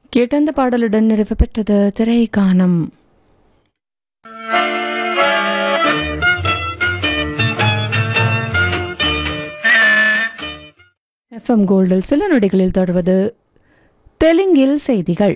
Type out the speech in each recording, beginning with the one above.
கேட்டந்த பாடலுடன் நிறைவு பெற்றது திரைக்கானம் எஃப்எம் கோல்டில் சில நொடிகளில் தொடர்வது தெலுங்கில் செய்திகள்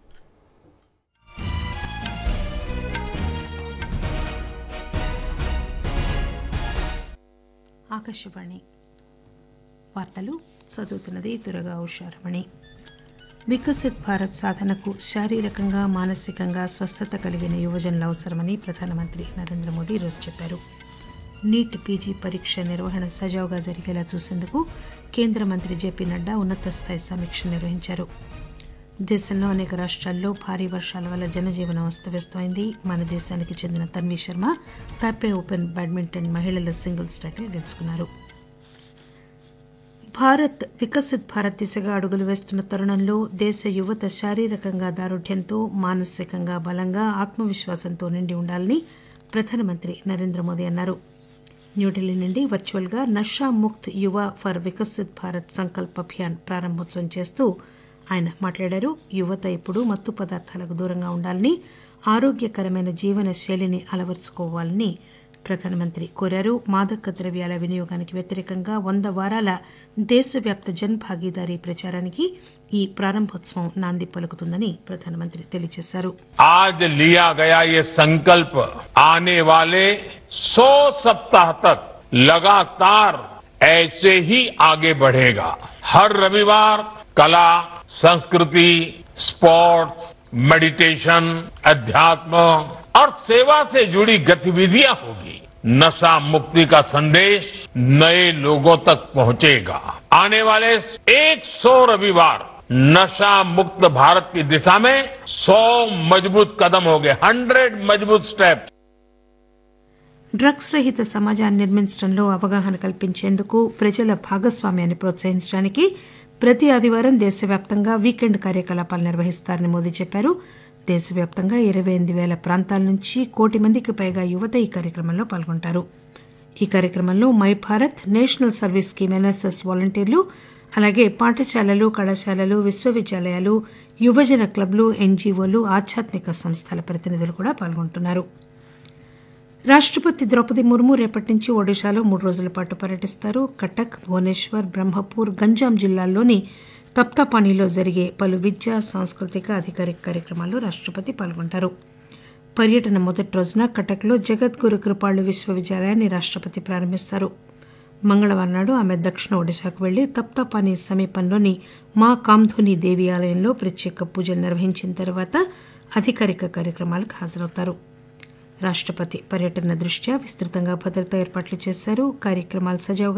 ఆకాశవాణి వార్తలు చదువుతున్నది దురగా ఉషారమణి వికసిత్ భారత్ సాధనకు శారీరకంగా మానసికంగా స్వస్థత కలిగిన యువజనులు అవసరమని ప్రధానమంత్రి నరేంద్ర మోదీ ఈరోజు చెప్పారు నీట్ పీజీ పరీక్ష నిర్వహణ సజావుగా జరిగేలా చూసేందుకు కేంద్ర మంత్రి జేపీ నడ్డా ఉన్నత స్థాయి సమీక్ష నిర్వహించారు దేశంలో అనేక రాష్ట్రాల్లో భారీ వర్షాల వల్ల జనజీవనం అస్తవ్యస్తమైంది మన దేశానికి చెందిన Tanvi Sharma Taipei open badminton మహిళల సింగిల్స్ టైటిల్ గెలుచుకున్నారు భారత్ వికసిత్ భారత్ దిశగా అడుగులు వేస్తున్న తరుణంలో దేశ యువత శారీరకంగా దారుఢ్యంతో మానసికంగా బలంగా ఆత్మవిశ్వాసంతో నిండి ఉండాలని ప్రధానమంత్రి నరేంద్ర మోదీ అన్నారు న్యూఢిల్లీ నుండి వర్చువల్గా నషా ముక్త్ యువ ఫర్ వికసిత్ భారత్ సంకల్ప్ అభియాన్ ప్రారంభోత్సవం చేస్తూ ఆయన మాట్లాడారు యువత ఇప్పుడు మత్తు పదార్థాలకు దూరంగా ఉండాలని ఆరోగ్యకరమైన జీవన శైలిని అలవరుచుకోవాలని ప్రధానమంత్రి కోరారు మాదక ద్రవ్యాల వినియోగానికి వ్యతిరేకంగా వంద వారాల దేశవ్యాప్త జన్ భాగీదారీ ప్రచారానికి ఈ ప్రారంభోత్సవం నాంది పలుకుతుందని ప్రధానమంత్రి తెలియజేశారు आज लिया गया ये संकल्प आने वाले 100 सप्ताह तक लगातार ऐसे ही आगे बढ़ेगा हर रविवार कला संस्कृति स्पोर्ट्स मेडिटेशन अध्यात्म और सेवा से जुड़ी गतिविधियां होगी नशा मुक्ति का संदेश नए लोगों तक पहुंचेगा आने वाले 100 रविवार नशा मुक्त भारत की दिशा में 100 मजबूत कदम हो गए 100 मजबूत स्टेप డ్రగ్స్ రహిత సమాజాన్ని నిర్మించడంలో అవగాహన కల్పించేందుకు ప్రజల భాగస్వామ్యాన్ని ప్రోత్సహించడానికి ప్రతి ఆదివారం దేశవ్యాప్తంగా వీకెండ్ కార్యకలాపాలు నిర్వహిస్తారని మోదీ చెప్పారు దేశవ్యాప్తంగా ఇరవై ఎనిమిది వేల ప్రాంతాల నుంచి కోటి మందికి పైగా యువత ఈ కార్యక్రమంలో పాల్గొంటారు ఈ కార్యక్రమంలో my Bharat national service scheme NSS వాలంటీర్లు అలాగే పాఠశాలలు కళాశాలలు విశ్వవిద్యాలయాలు యువజన క్లబ్లు ఎన్జీఓలు ఆధ్యాత్మిక సంస్థల ప్రతినిధులు కూడా పాల్గొంటున్నారు రాష్ట్రపతి ద్రౌపది ముర్ము రేపటి నుంచి ఒడిశాలో మూడు రోజుల పాటు పర్యటిస్తారు కటక్ భువనేశ్వర్ బ్రహ్మపూర్ గంజాం జిల్లాల్లోని తప్తాపానీలో జరిగే పలు విద్యా సాంస్కృతిక అధికారిక కార్యక్రమాల్లో రాష్ట్రపతి పాల్గొంటారు పర్యటన మొదటి రోజున కటక్లో జగద్గురు కృపాళు విశ్వవిద్యాలయాన్ని రాష్ట్రపతి ప్రారంభిస్తారు మంగళవారం నాడు ఆమె దక్షిణ ఒడిశాకు వెళ్లి తప్తాపానీ సమీపంలోని మా కామ్ధుని దేవి ఆలయంలో ప్రత్యేక పూజలు నిర్వహించిన తర్వాత అధికారిక కార్యక్రమాలకు హాజరవుతారు రాష్ట్రపతి పర్యటన దృష్ట్యా విస్తృతంగా భద్రతా ఏర్పాట్లు చేశారు కార్యక్రమాలు సజావుగా